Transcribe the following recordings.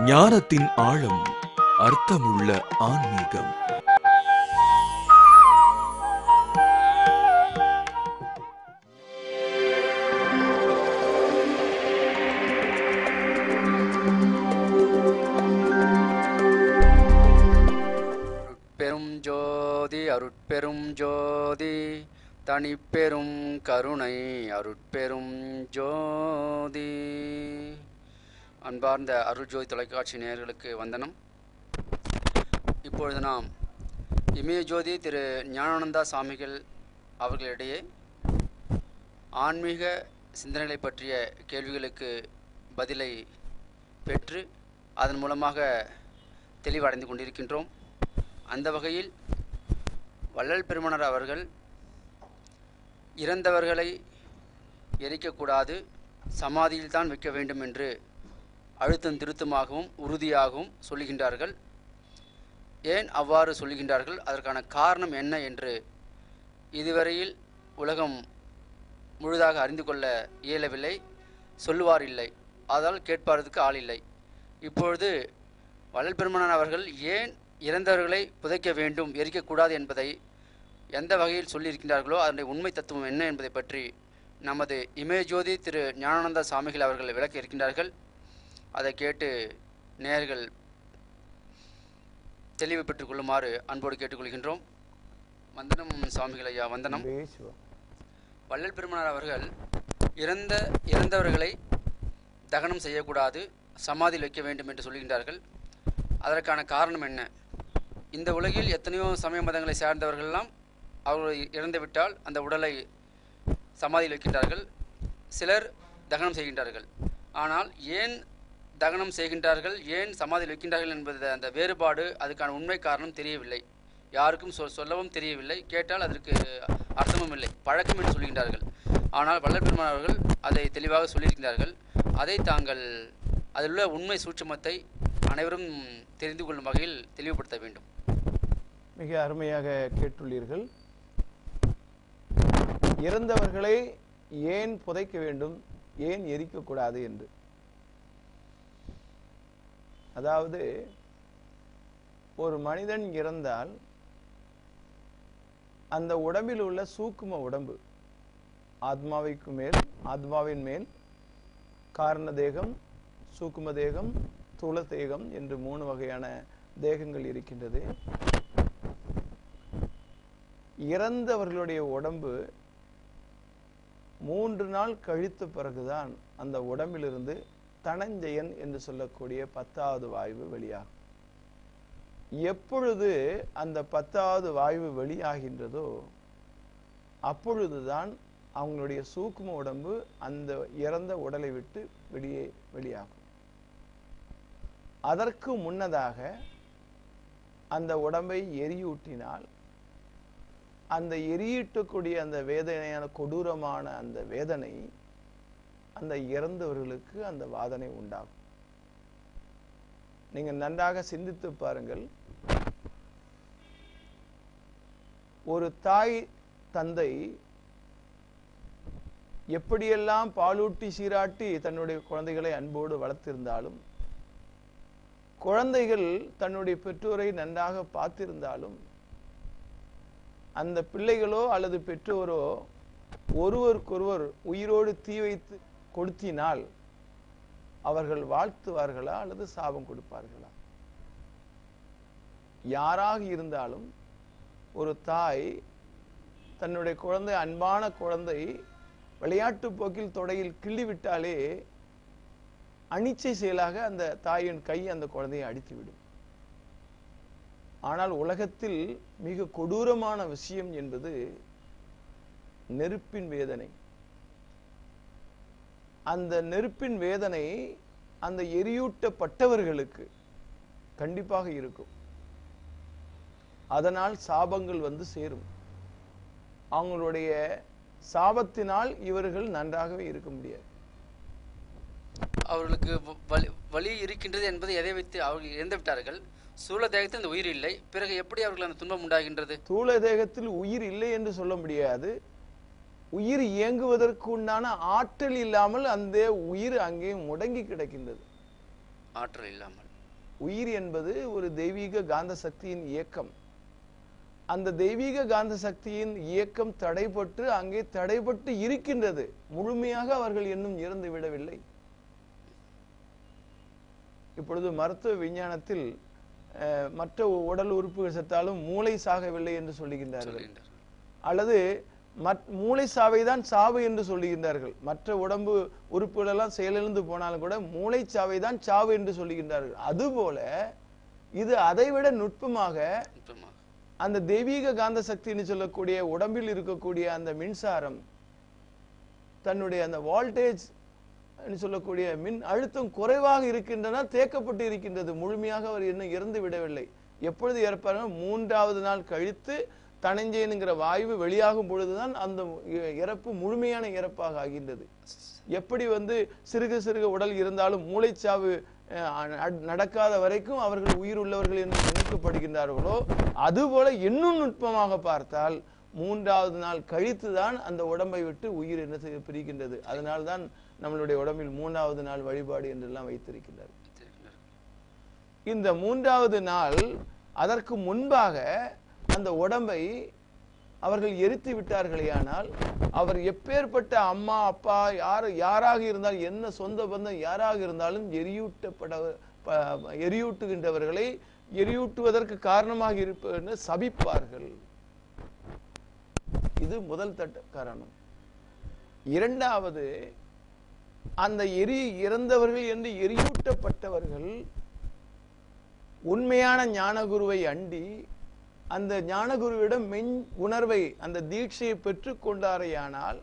ஞானத்தின் ஆழம் அர்த்தமுள்ள ஆன்மீகம் அருட்பெரும் ஜோதி அருட்பெரும் ஜோதி தனிப்பெரும் கருணை அருட்பெரும் ஜோதி அன்பார்ந்த அருட்ஜோதி தொலைக்காட்சி நேயர்களுக்கு வந்தனம் இப்பொழுது நாம் இமயஜோதி திரு ஞானானந்தா சாமிகள் அவர்களிடையே ஆன்மீக சிந்தனைகளை பற்றிய கேள்விகளுக்கு பதிலை பெற்று அதன் மூலமாக தெளிவடைந்து கொண்டிருக்கின்றோம் அந்த வகையில் வள்ளல் பெருமனர் அவர்கள் இறந்தவர்களை எரிக்கக்கூடாது சமாதியில் தான் வைக்க வேண்டும் என்று அழுத்தம் திருத்தமாகவும் உறுதியாகவும் சொல்லுகின்றார்கள் ஏன் அவ்வாறு சொல்லுகின்றார்கள் அதற்கான காரணம் என்ன என்று இதுவரையில் உலகம் முழுதாக அறிந்து கொள்ள இயலவில்லை சொல்லுவார் இல்லை ஆதலால் கேட்பாரதுக்கு ஆள் இல்லை இப்பொழுது வள்ளல் பெருமனார் அவர்கள் ஏன் இறந்தவர்களை புதைக்க வேண்டும் எரிக்கக்கூடாது என்பதை எந்த வகையில் சொல்லியிருக்கின்றார்களோ அதனுடைய உண்மை தத்துவம் என்ன என்பதை பற்றி நமது இமயஜோதி திரு ஞானானந்த சாமிகள் அவர்கள் விளக்க இருக்கின்றார்கள் அதை கேட்டு நேயர்கள் தெளிவு பெற்றுக் கொள்ளுமாறு அன்போடு கேட்டுக்கொள்கின்றோம் வந்தனம் சாமிகள் ஐயா வந்தனம் பேசுவோம் வள்ளல் பெருமனார் அவர்கள் இறந்த இறந்தவர்களை தகனம் செய்யக்கூடாது சமாதியில் வைக்க வேண்டும் என்று சொல்கின்றார்கள் அதற்கான காரணம் என்ன இந்த உலகில் எத்தனையோ சமய மதங்களை சார்ந்தவர்கள்லாம் அவர்கள் இறந்துவிட்டால் அந்த உடலை சமாதியில் வைக்கின்றார்கள் சிலர் தகனம் செய்கின்றார்கள் ஆனால் ஏன் தகனம் செய்கின்றார்கள் ஏன் சமாதியில் வைக்கின்றார்கள் என்பது அந்த வேறுபாடு அதுக்கான உண்மை காரணம் தெரியவில்லை யாருக்கும் சொல் சொல்லவும் தெரியவில்லை கேட்டால் அதற்கு அர்த்தமும் இல்லை பழக்கம் என்று சொல்கின்றார்கள் ஆனால் வள்ளல் பெருமான் அவர்கள் அதை தெளிவாக சொல்லியிருக்கிறார்கள் அதை தாங்கள் அதில் உள்ள உண்மை சூட்சுமத்தை அனைவரும் தெரிந்து கொள்ளும் வகையில் தெளிவுபடுத்த வேண்டும் மிக அருமையாக கேட்டுள்ளீர்கள் இறந்தவர்களை ஏன் புதைக்க வேண்டும் ஏன் எரிக்கக்கூடாது என்று அதாவது ஒரு மனிதன் இறந்தால் அந்த உடம்பில் உள்ள சூக்கும உடம்பு ஆத்மாவைக்கு மேல் ஆத்மாவின் மேல் காரண தேகம் சூக்கும தேகம் தூள தேகம் என்று மூணு வகையான தேகங்கள் இருக்கின்றது இறந்தவர்களுடைய உடம்பு மூன்று நாள் கழித்த பிறகுதான் அந்த உடம்பிலிருந்து தனஞ்சயன் என்று சொல்லக்கூடிய பத்தாவது வாயு வெளியாகும் எப்பொழுது அந்த பத்தாவது வாயு வெளியாகின்றதோ அப்பொழுதுதான் அவங்களுடைய சூக்கும உடம்பு அந்த இறந்த உடலை விட்டு வெளியே வெளியாகும் அதற்கு முன்னதாக அந்த உடம்பை எரியூட்டினால் அந்த எரியிட்டக்கூடிய அந்த வேதனையான கொடூரமான அந்த வேதனை அந்த இறந்தவர்களுக்கு அந்த வாதனை உண்டாகும் நீங்க நன்றாக சிந்தித்து பாருங்கள் ஒரு தாய் தந்தை எப்படியெல்லாம் பாலூட்டி சீராட்டி தன்னுடைய குழந்தைகளை அன்போடு வளர்த்திருந்தாலும் குழந்தைகள் தன்னுடைய பெற்றோரை நன்றாக பார்த்திருந்தாலும் அந்த பிள்ளைகளோ அல்லது பெற்றோரோ ஒருவருக்கொருவர் உயிரோடு தீ வைத்து கொடுத்தினால் அவர்கள் வாழ்த்துவார்களா அல்லது சாபம் கொடுப்பார்களா யாராக இருந்தாலும் ஒரு தாய் தன்னுடைய குழந்தை அன்பான குழந்தை விளையாட்டு போக்கில் தொடையில் கிள்ளிவிட்டாலே அனிச்சை செயலாக அந்த தாயின் கை அந்த குழந்தையை அடித்துவிடும் ஆனால் உலகத்தில் மிக கொடூரமான விஷயம் என்பது நெருப்பின் வேதனை அந்த நெருப்பின் வேதனை அந்த எரியூட்டப்பட்டவர்களுக்கு கண்டிப்பாக இருக்கும் அதனால் சாபங்கள் வந்து சேரும் அவங்களுடைய சாபத்தினால் இவர்கள் நன்றாகவே இருக்க முடியாது அவர்களுக்கு வ- வலி வலி இருக்கின்றது என்பதை எதை வைத்து அவர்கள் இறந்து விட்டார்கள் சூழ தேகத்தில் அந்த உயிர் இல்லை பிறகு எப்படி அவர்கள் அந்த துன்பம் உண்டாகின்றது தூள தேகத்தில் உயிர் இல்லை என்று சொல்ல முடியாது உயிர் இயங்குவதற்கு உண்டான ஆற்றல் இல்லாமல் அந்த உயிர் அங்கே முடங்கி கிடக்கின்றது ஆற்றல் இல்லாமல் உயிர் என்பது ஒரு தெய்வீக காந்த சக்தியின் இயக்கம் அந்த தெய்வீக காந்த சக்தியின் இயக்கம் தடைபட்டு அங்கே தடைபட்டு இருக்கின்றது முழுமையாக அவர்கள் இன்னும் இறந்து விடவில்லை இப்பொழுது மருத்துவ விஞ்ஞானத்தில் அஹ், மற்ற உடல் உறுப்புகள் செத்தாலும் மூளை சாகவில்லை என்று சொல்லுகின்றார்கள் சொல்லுகின்றார் அல்லது மற் மூளை சாவை தான் சாவு என்று சொல்லுகின்றார்கள் மற்ற உடம்பு உறுப்புகள் எல்லாம் செயலிழந்து போனாலும் கூட மூளை சாவை தான் சாவு என்று சொல்லுகின்றார்கள் அதுபோல இது அதைவிட நுட்பமாக நுட்பமாக அந்த தெய்வீக காந்த சக்தின்னு சொல்லக்கூடிய உடம்பில் இருக்கக்கூடிய அந்த மின்சாரம் தன்னுடைய அந்த வால்டேஜ் சொல்லக்கூடிய மின் அழுத்தம் குறைவாக இருக்கின்றன தேக்கப்பட்டு இருக்கின்றது முழுமையாக அவர் இன்னும் இறந்து விடவில்லை எப்பொழுது இறப்பார் மூன்றாவது நாள் கழித்து தனஞ்சேனுங்கிற வாயு வெளியாகும் பொழுதுதான் அந்த இ- இறப்பு முழுமையான இறப்பாக ஆகின்றது எப்படி வந்து சிறுக சிறுக உடல் இருந்தாலும் மூளைச்சாவு அஹ், நட- நடக்காத வரைக்கும் அவர்கள் உயிர் உள்ளவர்கள் என்று நினைக்கப்படுகின்றார்களோ அதுபோல இன்னும் நுட்பமாக பார்த்தால் மூன்றாவது நாள் கழித்து தான் அந்த உடம்பை விட்டு உயிர் என்ன செய்ய பிரிக்கின்றது அதனால்தான் நம்மளுடைய உடம்பில் மூன்றாவது நாள் வழிபாடு என்றெல்லாம் வைத்திருக்கின்றார் வைத்திருக்கின்றார். இந்த மூன்றாவது நாள் அதற்கு முன்பாக அந்த உடம்பை அவர்கள் எரித்து விட்டார்களேயானால் அவர் எப்பேற்பட்ட அம்மா அப்பா யார் யாராக இருந்தால் என்ன சொந்த பந்தம் யாராக இருந்தாலும் எரியூட்டப்பட ப- எரியூட்டுகின்றவர்களை எரியூட்டுவதற்கு காரணமாக இருப்பவர்கள் சபிப்பார்கள் இது முதல் தட்ட காரணம் இரண்டாவது அந்த எரி இறந்தவர்கள் என்று எரியூட்டப்பட்டவர்கள் உண்மையான ஞானகுருவை அண்டி அந்த ஞானகுருவிடம் மென் உணர்வை அந்த தீட்சையை பெற்றுக் கொண்டாரையானால்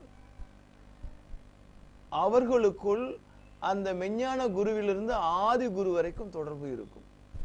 அவர்களுக்குள் அந்த மெஞ்ஞான குருவிலிருந்து ஆதி குரு வரைக்கும் தொடர்பு இருக்கும்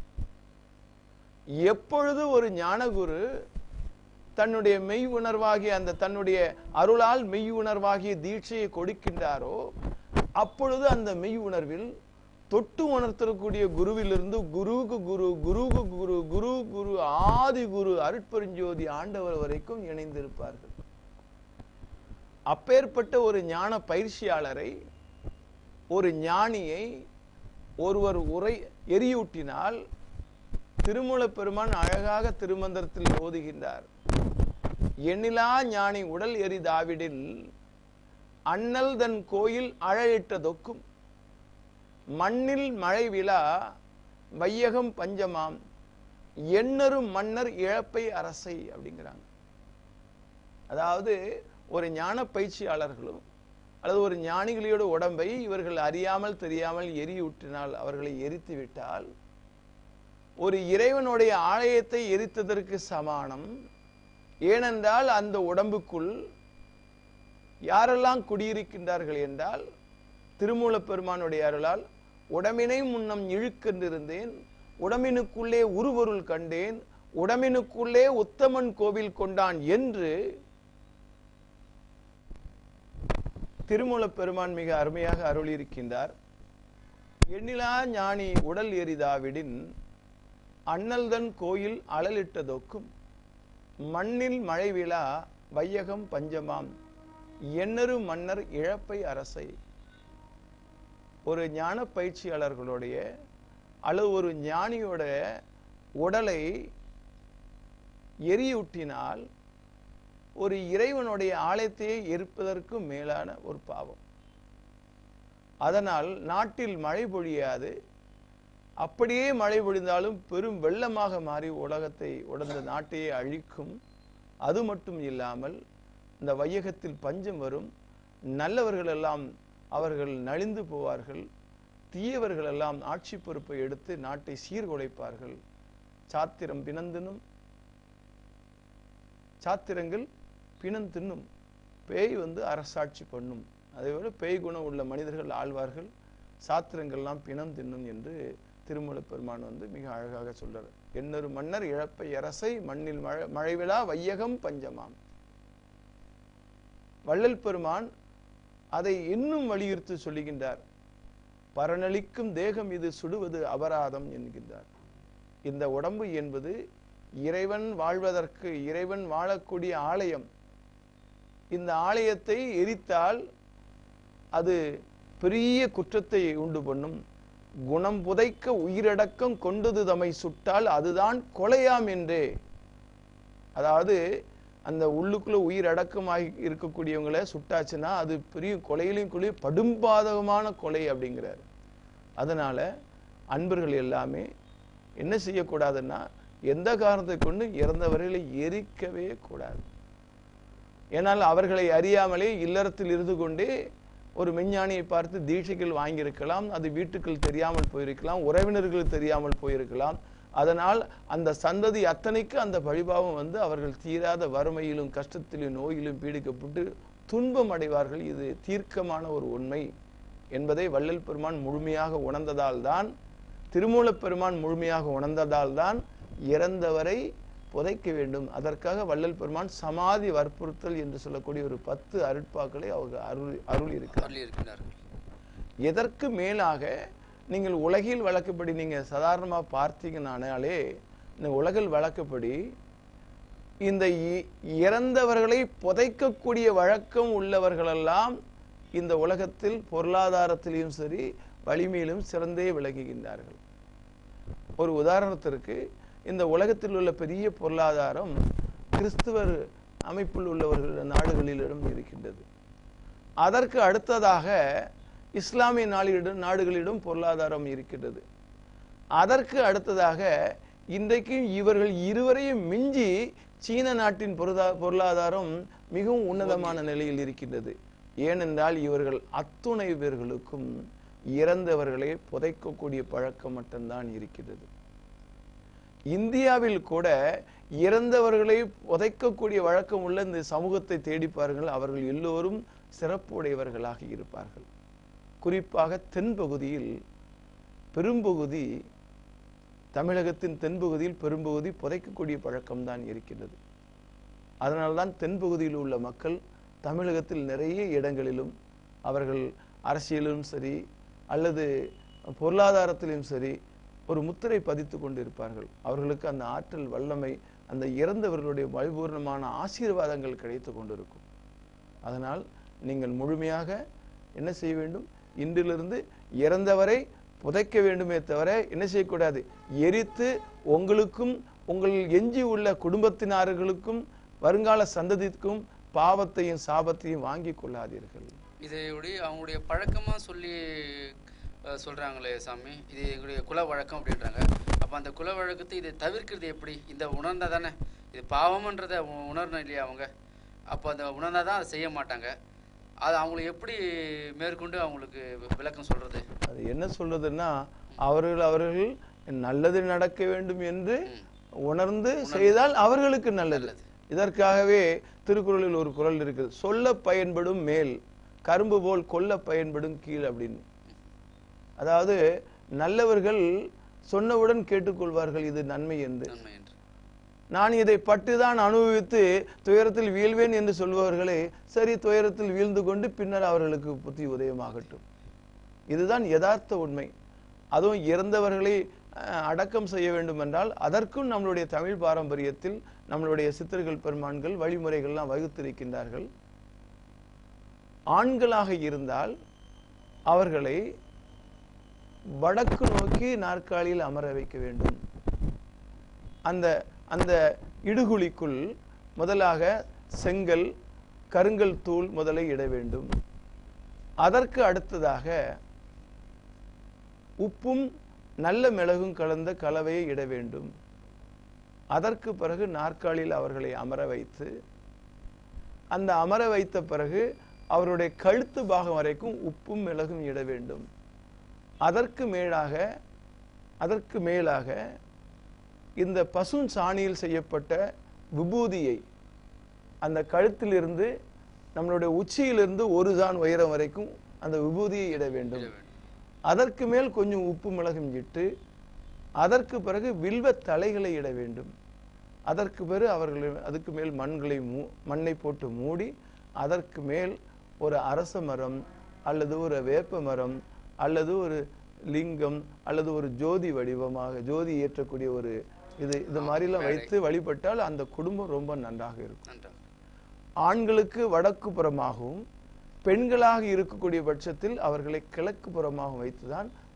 எப்பொழுது ஒரு ஞானகுரு தன்னுடைய மெய் உணர்வாகிய அந்த தன்னுடைய அருளால் மெய் உணர்வாகிய தீட்சையை கொடுக்கின்றாரோ அப்பொழுது அந்த மெய் உணர்வில் தொட்டு உணர்த்தக்கூடிய குருவிலிருந்து குருவுக்கு குரு குருவுக்கு குரு குரு குரு ஆதி குரு அருட்பெருஞ்சோதி ஆண்டவர் வரைக்கும் இணைந்திருப்பார்கள் அப்பேற்பட்ட ஒரு ஞான பயிற்சியாளரை ஒரு ஞானியை ஒருவர் உரை எரியூட்டினால் திருமூலப் பெருமான் அழகாக திருமந்திரத்தில் ஓதுகின்றார் எண்ணிலா ஞானி உடல் எரிதாவிடில் அண்ணல் தன் கோயில் அழலிட்டதொக்கும் மண்ணில் மழை விழா வையகம் பஞ்சமாம் எண்ணரும் மன்னர் இழப்பை அரசை அப்படிங்கிறாங்க அதாவது ஒரு ஞான பயிற்சியாளர்களும் அல்லது ஒரு ஞானிகளோட உடம்பை இவர்கள் அறியாமல் தெரியாமல் எரியூட்டினால் அவர்களை எரித்து விட்டால் ஒரு இறைவனுடைய ஆலயத்தை எரித்ததற்கு சமானம் ஏனென்றால் அந்த உடம்புக்குள் யாரெல்லாம் குடியிருக்கின்றார்கள் என்றால் திருமூலப் பெருமானுடைய அருளால் உடம்பினை முன்னம் இழுக்கென்றிருந்தேன் உடம்பினுக்குள்ளே உருவருள் கண்டேன் உடம்பினுக்குள்ளே உத்தமன் கோவில் கொண்டான் என்று திருமூலப் பெருமான் மிக அருமையாக அருளியிருக்கின்றார் எண்ணிலா ஞானி உடல் எரிதாவிடின் அண்ணல்தன் கோயில் அழலிட்டதொக்கும் மண்ணில் மழை விழா வையகம் பஞ்சமாம் எண்ணரு மன்னர் இழப்பை அரசை ஒரு ஞான பயிற்சியாளர்களுடைய அல்லது ஒரு ஞானியோட உடலை எரியூட்டினால் ஒரு இறைவனுடைய ஆலயத்தையே எரிப்பதற்கு மேலான ஒரு பாவம் அதனால் நாட்டில் மழை பொழியாது அப்படியே மழை பொழிந்தாலும் பெரும் வெள்ளமாக மாறி உலகத்தை உடந்த நாட்டையே அழிக்கும் அது மட்டும் இல்லாமல் இந்த வையகத்தில் பஞ்சம் வரும் நல்லவர்கள் எல்லாம் அவர்கள் நலிந்து போவார்கள் தீயவர்கள் எல்லாம் ஆட்சி பொறுப்பை எடுத்து நாட்டை சீர்குலைப்பார்கள் சாத்திரம் பிணந்தினும் சாத்திரங்கள் பிணம் தின்னும் பேய் வந்து அரசாட்சி பண்ணும் அதேபோல பேய் குணம் உள்ள மனிதர்கள் ஆழ்வார்கள் சாத்திரங்கள்லாம் பிணம் தின்னும் என்று திருமூலப் பெருமான் வந்து மிக அழகாக சொல்றார் என்னொரு மன்னர் இழப்பை அரசை மண்ணில் மழை மழைவிழா வையகம் பஞ்சமாம் வள்ளல் பெருமான் அதை இன்னும் வலியுறுத்தி சொல்லுகின்றார் பரனளிக்கும் தேகம் இது சுடுவது அபராதம் என்கின்றார் இந்த உடம்பு என்பது இறைவன் வாழ்வதற்கு இறைவன் வாழக்கூடிய ஆலயம் இந்த ஆலயத்தை எரித்தால் அது பெரிய குற்றத்தை உண்டு பண்ணும் குணம் புதைக்க உயிரடக்கம் கொண்டது தமை சுட்டால் அதுதான் கொலையாம் என்றே அதாவது அந்த உள்ளுக்குள்ள உயிர் அடக்கமாகி இருக்கக்கூடியவங்களை சுட்டாச்சுன்னா அது பெரிய கொலையிலையும் கொலை படும்பாதகமான கொலை அப்படிங்கிறார் அதனால அன்பர்கள் எல்லாமே என்ன செய்யக்கூடாதுன்னா எந்த காரணத்தை கொண்டு இறந்தவர்களை எரிக்கவே கூடாது ஏனால் அவர்களை அறியாமலே இல்லறத்தில் இருந்து கொண்டே ஒரு மெஞ்ஞானியை பார்த்து தீட்சைகள் வாங்கியிருக்கலாம் அது வீட்டுக்குள் தெரியாமல் போயிருக்கலாம் உறவினர்கள் தெரியாமல் போயிருக்கலாம் அதனால் அந்த சந்ததி அத்தனைக்கு அந்த பழிபாவம் வந்து அவர்கள் தீராத வறுமையிலும் கஷ்டத்திலும் நோயிலும் பீடிக்கப்பட்டு துன்பம் அடைவார்கள் இது தீர்க்கமான ஒரு உண்மை என்பதை வள்ளல் பெருமான் முழுமையாக உணர்ந்ததால் தான் திருமூலப் பெருமான் முழுமையாக உணர்ந்ததால் தான் இறந்தவரை புதைக்க வேண்டும் அதற்காக வள்ளல் பெருமான் சமாதி வற்புறுத்தல் என்று சொல்லக்கூடிய ஒரு பத்து அருட்பாக்களை அவங்க அருள் அருள் இருக்கிறார் அருளி இருக்கின்றார்கள் எதற்கு மேலாக நீங்கள் உலகில் வழக்கப்படி நீங்க சாதாரணமா பார்த்தீங்கன்னாலே இந்த உலகில் வழக்கப்படி இந்த இ- இறந்தவர்களை புதைக்கக்கூடிய வழக்கம் உள்ளவர்களெல்லாம் இந்த உலகத்தில் பொருளாதாரத்திலும் சரி வலிமையிலும் சிறந்தே விளங்குகின்றார்கள் ஒரு உதாரணத்திற்கு இந்த உலகத்தில் உள்ள பெரிய பொருளாதாரம் கிறிஸ்துவர் அமைப்பில் உள்ளவர்கள் நாடுகளிலும் இருக்கின்றது அதற்கு அடுத்ததாக இஸ்லாமிய நாடுகளிடம் நாடுகளிடம் பொருளாதாரம் இருக்கின்றது அதற்கு அடுத்ததாக இன்றைக்கும் இவர்கள் இருவரையும் மிஞ்சி சீன நாட்டின் பொருளா பொருளாதாரம் மிகவும் உன்னதமான நிலையில் இருக்கின்றது ஏனென்றால் இவர்கள் அத்துணை பேர்களுக்கும் இறந்தவர்களை புதைக்கக்கூடிய பழக்கம் மட்டும்தான் இருக்கிறது இந்தியாவில் கூட இறந்தவர்களை புதைக்கக்கூடிய வழக்கம் உள்ள இந்த சமூகத்தை தேடி பாருங்கள் அவர்கள் எல்லோரும் சிறப்புடையவர்களாக இருப்பார்கள் குறிப்பாக தென்பகுதியில் பெரும்பகுதி தமிழகத்தின் தென்பகுதியில் பெரும்பகுதி புதைக்கக்கூடிய பழக்கம்தான் இருக்கிறது அதனால்தான் தென்பகுதியில் உள்ள மக்கள் தமிழகத்தில் நிறைய இடங்களிலும் அவர்கள் அரசியலிலும் சரி அல்லது பொருளாதாரத்திலும் சரி ஒரு முத்திரை பதித்து கொண்டிருப்பார்கள் அவர்களுக்கு அந்த ஆற்றல் வல்லமை அந்த இறந்தவர்களுடைய பரிபூர்ணமான ஆசீர்வாதங்கள் கிடைத்து கொண்டிருக்கும் அதனால் நீங்கள் முழுமையாக என்ன செய்ய வேண்டும் இன்றிலிருந்து இறந்தவரை புதைக்க வேண்டுமே தவிர என்ன செய்யக்கூடாது எரித்து உங்களுக்கும் உங்கள் எஞ்சி உள்ள குடும்பத்தினர்களுக்கும் வருங்கால சந்ததிக்கும் பாவத்தையும் சாபத்தையும் வாங்கி கொள்ளாதீர்கள் இதையுடைய அவங்களுடைய பழக்கமாக சொல்லி அஹ், சொல்றாங்களே சாமி இது எங்களுடைய குல வழக்கம் அப்படின்றாங்க அப்போ அந்த குல வழக்கத்தை இதை தவிர்க்கிறது எப்படி இந்த உணர்ந்தா தானே இது பாவம்ன்றதை உ- உணரணும் இல்லையா அவங்க அப்போ அந்த உணர்ந்தா தான் அதை செய்ய மாட்டாங்க அது அவங்களை எப்படி மேற்கொண்டு அவங்களுக்கு வி- விளக்கம் சொல்றது அது என்ன சொல்றதுன்னா அவர்கள் அவர்கள் நல்லது நடக்க வேண்டும் என்று உணர்ந்து செய்தால் அவர்களுக்கு நல்லது இதற்காகவே திருக்குறளில் ஒரு குறள் இருக்குது சொல்ல பயன்படும் மேல் கரும்பு போல் கொல்ல பயன்படும் கீழ் அப்படின்னு அதாவது நல்லவர்கள் சொன்னவுடன் கேட்டுக்கொள்வார்கள் இது நன்மை என்று நன்மை என்று நான் இதை பட்டுதான் அனுபவித்து துயரத்தில் வீழ்வேன் என்று சொல்பவர்களே சரி துயரத்தில் வீழ்ந்து கொண்டு பின்னர் அவர்களுக்கு புத்தி உதயமாகட்டும் இதுதான் யதார்த்த உண்மை அதுவும் இறந்தவர்களை அஹ், அடக்கம் செய்ய வேண்டும் என்றால் அதற்கும் நம்மளுடைய தமிழ் பாரம்பரியத்தில் நம்மளுடைய சித்தர்கள் பெருமான்கள் வழிமுறைகள்லாம் வகுத்திருக்கின்றார்கள் ஆண்களாக இருந்தால் அவர்களை வடக்கு நோக்கி நாற்காலியில் அமர வைக்க வேண்டும் அந்த அந்த இடுகுழிக்குள் முதலாக செங்கல் கருங்கல் தூள் முதலை இட வேண்டும் அதற்கு அடுத்ததாக உப்பும் நல்ல மிளகும் கலந்த கலவையை இட வேண்டும் அதற்கு பிறகு நாற்காலியில் அவர்களை அமர வைத்து அந்த அமர வைத்த பிறகு அவருடைய கழுத்து பாகம் வரைக்கும் உப்பும் மிளகும் இட வேண்டும் அதற்கு மேலாக அதற்கு மேலாக இந்த பசும் சாணியில் செய்யப்பட்ட விபூதியை அந்த கழுத்திலிருந்து நம்மளுடைய உச்சியிலிருந்து ஒரு ஜான் உயரம் வரைக்கும் அந்த விபூதியை இட வேண்டும் அதற்கு மேல் கொஞ்சம் உப்பு மிளகும் இட்டு அதற்கு பிறகு வில்வ தலைகளை இட வேண்டும் அதற்கு பிறகு அவர்கள் அதுக்கு மேல் மண்களை மூ மண்ணை போட்டு மூடி அதற்கு மேல் ஒரு அரச மரம் அல்லது ஒரு வேப்ப மரம் அல்லது ஒரு லிங்கம் அல்லது ஒரு ஜோதி வடிவமாக ஜோதி ஏற்றக்கூடிய ஒரு இது இது மாதிரிலாம் வைத்து வழிபட்டால் அந்த குடும்பம் ரொம்ப நன்றாக இருக்கும் நன்றாக ஆண்களுக்கு வடக்கு புறமாகவும் பெண்களாக இருக்கக்கூடிய பட்சத்தில் அவர்களை கிழக்கு புறமாகவும் வைத்துதான்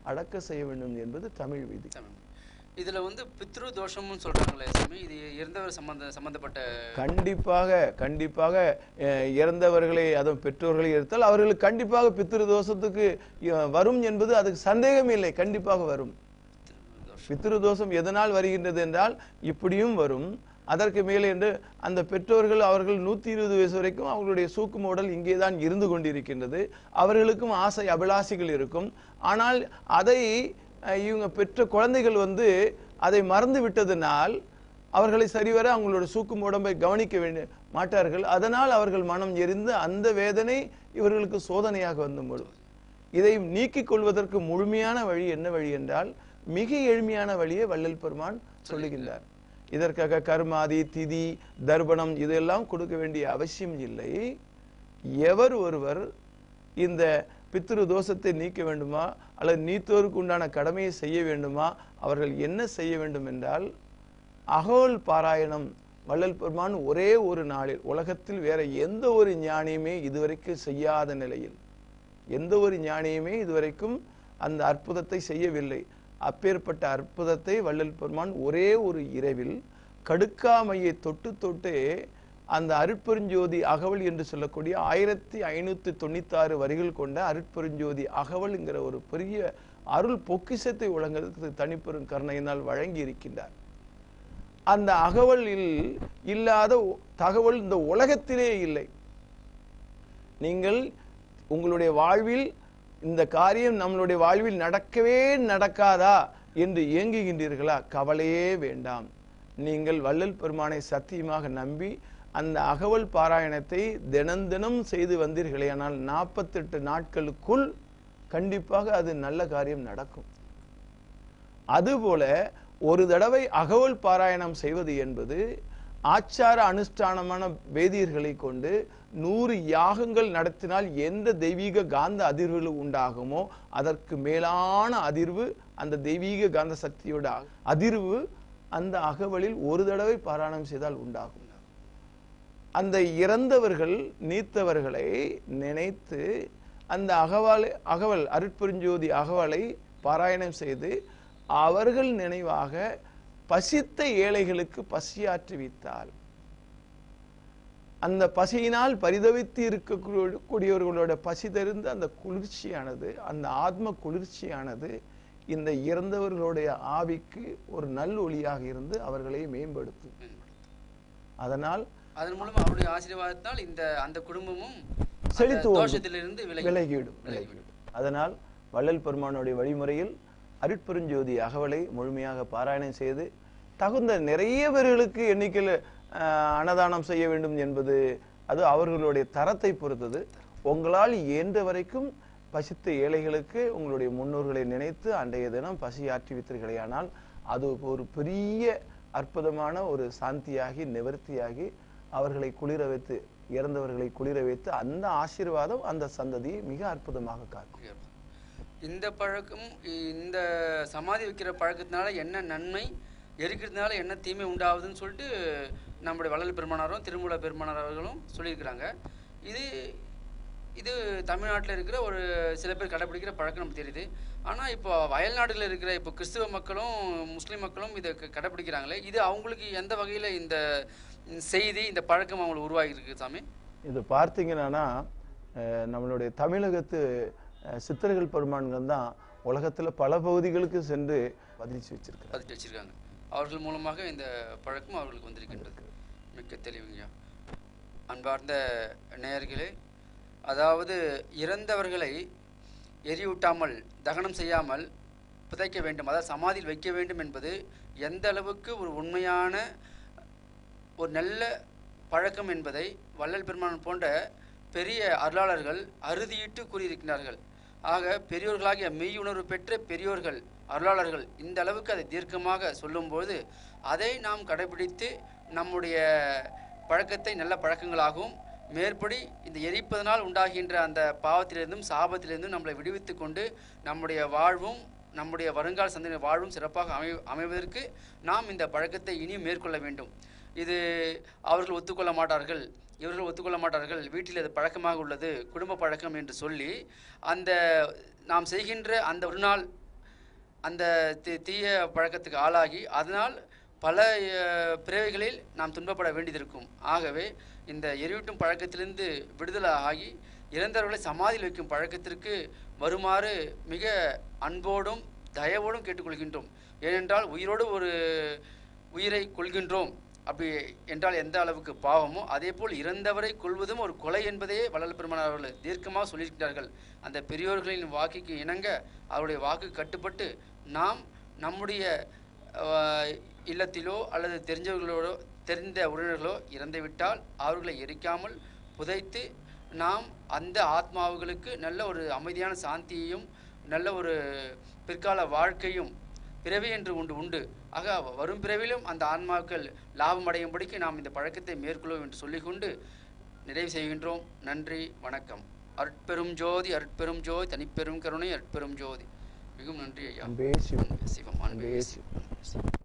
அடக்க செய்ய வேண்டும் என்பது தமிழ் விதி தமிழ் இதுல வந்து பித்ரு தோஷம்னு சொல்றாங்களே சாமி இது இறந்தவர் சம்பந்த சம்பந்தப்பட்ட கண்டிப்பாக கண்டிப்பாக அஹ், இறந்தவர்களை அதுவும் பெற்றோர்களை எடுத்தால் அவர்களுக்கு கண்டிப்பாக பித்திரு தோஷத்துக்கு அஹ், வரும் என்பது அதுக்கு சந்தேகம் இல்லை கண்டிப்பாக வரும் தோஷம் பித்ரு தோஷம் எதனால் வருகின்றது என்றால் இப்படியும் வரும் அதற்கு மேலே என்று அந்த பெற்றோர்கள் அவர்கள் நூத்தி இருபது வயசு வரைக்கும் அவர்களுடைய சூக்கும உடல் இங்கே தான் இருந்து கொண்டிருக்கின்றது அவர்களுக்கும் ஆசை அபிலாஷைகள் இருக்கும் ஆனால் அதை அஹ், இவங்க பெற்ற குழந்தைகள் வந்து அதை மறந்து விட்டதனால் அவர்களை சரிவர அவங்களோட சூக்கும் உடம்பை கவனிக்க வேண்டிய மாட்டார்கள் அதனால் அவர்கள் மனம் எரிந்து அந்த வேதனை இவர்களுக்கு சோதனையாக வந்து இதை நீக்கிக் கொள்வதற்கு முழுமையான வழி என்ன வழி என்றால் மிக எளிமையான வழியை வள்ளல் பெருமான் சொல்லுகின்றார் இதற்காக கர்மாதி திதி தர்ப்பணம் இதெல்லாம் கொடுக்க வேண்டிய அவசியம் இல்லை எவர் ஒருவர் இந்த பித்ரு தோஷத்தை நீக்க வேண்டுமா அல்லது நீத்தோருக்கு உண்டான கடமையை செய்ய வேண்டுமா அவர்கள் என்ன செய்ய வேண்டும் என்றால் அகோல் பாராயணம் வள்ளல் பெருமான் ஒரே ஒரு நாளில் உலகத்தில் வேற எந்த ஒரு ஞானியுமே இதுவரைக்கும் செய்யாத நிலையில் எந்த ஒரு ஞானியுமே இதுவரைக்கும் அந்த அற்புதத்தை செய்யவில்லை அப்பேற்பட்ட அற்புதத்தை வள்ளல் பெருமான் ஒரே ஒரு இரவில் கடுக்காமையை தொட்டு தொட்டு அந்த அருட்பெருஞ்சோதி அகவல் என்று சொல்லக்கூடிய ஆயிரத்தி ஐநூத்தி தொண்ணூத்தாறு வரிகள் கொண்ட அருட்பெருஞ்சோதி அகவல்ங்கிற ஒரு பெரிய அருள் பொக்கிஷத்தை வழங்குவதற்கு தனிப்பெரும் கருணையினால் வழங்கி இருக்கின்றார் அந்த அகவலில் இல்லாத ஒ- தகவல் இந்த உலகத்திலே இல்லை நீங்கள் உங்களுடைய வாழ்வில் இந்த காரியம் நம்மளுடைய வாழ்வில் நடக்கவே நடக்காதா என்று ஏங்குகின்றீர்களா கவலையே வேண்டாம் நீங்கள் வள்ளல் பெருமானை சத்தியமாக நம்பி அந்த அகவல் பாராயணத்தை தினம் தினம் செய்து வந்தீர்களேயானால் நாற்பத்தெட்டு நாட்களுக்குள் கண்டிப்பாக அது நல்ல காரியம் நடக்கும் அதுபோல ஒரு தடவை அகவல் பாராயணம் செய்வது என்பது ஆச்சார அனுஷ்டானமான வேதியர்களை கொண்டு நூறு யாகங்கள் நடத்தினால் எந்த தெய்வீக காந்த அதிர்வுகள் உண்டாகுமோ அதற்கு மேலான அதிர்வு அந்த தெய்வீக காந்த சக்தியோட அ- அதிர்வு அந்த அகவலில் ஒரு தடவை பாராயணம் செய்தால் உண்டாகும் அந்த இறந்தவர்கள் நீத்தவர்களை நினைத்து அந்த அகவல் அகவல் அருட்பெருஞ்சோதி அகவலை பாராயணம் செய்து அவர்கள் நினைவாக பசித்த ஏழைகளுக்கு பசியாற்றி வைத்தால் அந்த பசியினால் பரிதவித்து இருக்கக்கூடியவர்களோட பசி தெரிந்து அந்த குளிர்ச்சியானது அந்த ஆத்ம குளிர்ச்சியானது இந்த இறந்தவர்களுடைய ஆவிக்கு ஒரு நல் ஒளியாக இருந்து அவர்களை மேம்படுத்தும் அதனால் அதன் மூலம் அவருடைய ஆசீர்வாதத்தால் இந்த அந்த குடும்பமும் அந்த செழித்து ஓடும். தோஷத்திலிருந்து விலகி விலகிவிடும் விலகிவிடும் அதனால் வள்ளல் பெருமானுடைய வழிமுறையில் அருட்பெருஞ்சோதி அகவலை முழுமையாக பாராயணம் செய்து தகுந்த நிறைய பேர்களுக்கு எண்ணிக்கையில் ஆஹ், அன்னதானம் செய்ய வேண்டும் என்பது அது அவர்களுடைய தரத்தை பொறுத்தது உங்களால் இயன்ற வரைக்கும் பசித்த ஏழைகளுக்கு உங்களுடைய முன்னோர்களை நினைத்து அன்றைய தினம் பசி ஆற்றி வைத்தீர்களேயானால் அது ஒரு பெரிய அற்புதமான ஒரு சாந்தியாகி நிவர்த்தியாகி அவர்களை குளிர வைத்து இறந்தவர்களை குளிர வைத்து அந்த ஆசீர்வாதம் அந்த சந்ததியை மிக அற்புதமாக காக்கும் இந்த பழக்கம் இந்த சமாதி வைக்கிற பழக்கத்தினால என்ன நன்மை எரிக்கிறதுனால என்ன தீமை உண்டாகுதுன்னு சொல்லிட்டு நம்முடைய வள்ளல் பெருமானாரும் திருமூல பெருமானார் அவர்களும் சொல்லியிருக்கிறாங்க இது இது தமிழ்நாட்டில் இருக்கிற ஒரு சில பேர் கடைப்பிடிக்கிற பழக்கம் நமக்கு தெரியுது ஆனால் இப்போ வயல்நாடுகளில் இருக்கிற இப்போ கிறிஸ்துவ மக்களும் முஸ்லீம் மக்களும் இதை க- கடைப்பிடிக்கிறாங்களே இது அவங்களுக்கு எந்த வகையில் இந்த செய்தி இந்த பழக்கம் அவங்களுக்கு உருவாகி இருக்கு சாமி இது பார்த்தீங்கன்னா அஹ், நம்மளுடைய தமிழகத்து அஹ், சித்தர்கள் பெருமான்கள் தான் உலகத்துல பல பகுதிகளுக்கு சென்று பதிலிச்சு வச்சிருக்காங்க பதிட்டு வச்சிருக்காங்க அவர்கள் மூலமாக இந்த பழக்கம் அவர்களுக்கு வந்திருக்கின்றது மிக்க தெளிவுங்க அன்பார்ந்த நேயர்களே அதாவது இறந்தவர்களை எரியூட்டாமல் தகனம் செய்யாமல் புதைக்க வேண்டும் அதாவது சமாதியில் வைக்க வேண்டும் என்பது எந்த அளவுக்கு ஒரு உண்மையான ஒரு நல்ல பழக்கம் என்பதை வள்ளல் பெருமான் போன்ற பெரிய அருளாளர்கள் அறுதியிட்டு கூறியிருக்கிறார்கள் ஆக பெரியோர்களாகிய மெய்யுணர்வு பெற்ற பெரியோர்கள் அருளாளர்கள் இந்த அளவுக்கு அதை தீர்க்கமாக சொல்லும்போது அதை நாம் கடைபிடித்து நம்முடைய பழக்கத்தை நல்ல பழக்கங்களாகவும் மேற்படி இந்த எரிப்பதனால் உண்டாகின்ற அந்த பாவத்திலிருந்தும் சாபத்திலிருந்தும் நம்மளை விடுவித்து கொண்டு நம்முடைய வாழ்வும் நம்முடைய வருங்கால சந்ததியின் வாழ்வும் சிறப்பாக அமை அமைவதற்கு நாம் இந்த பழக்கத்தை இனியும் மேற்கொள்ள வேண்டும் இது அவர்கள் ஒத்துக்கொள்ள மாட்டார்கள் இவர்கள் ஒத்துக்கொள்ள மாட்டார்கள் வீட்டில் அது பழக்கமாக உள்ளது குடும்ப பழக்கம் என்று சொல்லி அந்த நாம் செய்கின்ற அந்த ஒரு நாள் அந்த தீ தீய பழக்கத்துக்கு ஆளாகி அதனால் பல அஹ், பிறவிகளில் நாம் துன்பப்பட வேண்டியது இருக்கும் ஆகவே இந்த எரியூட்டும் பழக்கத்திலிருந்து விடுதலை ஆகி இறந்தவர்களை சமாதியில் வைக்கும் பழக்கத்திற்கு வருமாறு மிக அன்போடும் தயவோடும் கேட்டுக்கொள்கின்றோம் ஏனென்றால் உயிரோடு ஒரு உயிரை கொள்கின்றோம் அப்படி என்றால் எந்த அளவுக்கு பாவமோ அதேபோல் இறந்தவரை கொள்வதும் ஒரு கொலை என்பதே வள்ளல் பெருமானார் அவர்கள் தீர்க்கமாக சொல்லியிருக்கிறார்கள் அந்த பெரியோர்களின் வாக்குக்கு இணங்க அவருடைய வாக்கு கட்டுப்பட்டு நாம் நம்முடைய அஹ், இல்லத்திலோ அல்லது தெரிஞ்சவர்களோடோ தெரிந்த உறவினர்களோ இறந்துவிட்டால் அவர்களை எரிக்காமல் புதைத்து நாம் அந்த ஆத்மாவுகளுக்கு நல்ல ஒரு அமைதியான சாந்தியையும் நல்ல ஒரு பிற்கால வாழ்க்கையும் பிறவி என்று உண்டு உண்டு ஆக வரும் பிறவிலும் அந்த ஆன்மாக்கள் லாபம் அடையும்படிக்கு நாம் இந்த பழக்கத்தை மேற்கொள்வோம் என்று சொல்லிக்கொண்டு நிறைவு செய்கின்றோம் நன்றி வணக்கம் அருட்பெரும் ஜோதி அருட்பெரும் ஜோதி தனிப்பெரும் கருணை அருட்பெரும் ஜோதி மிகவும் நன்றி ஐயா அன்பே சிவம் அன்பே சிவம் அன்பே அன்பே சிவம் அன்பே சிவம்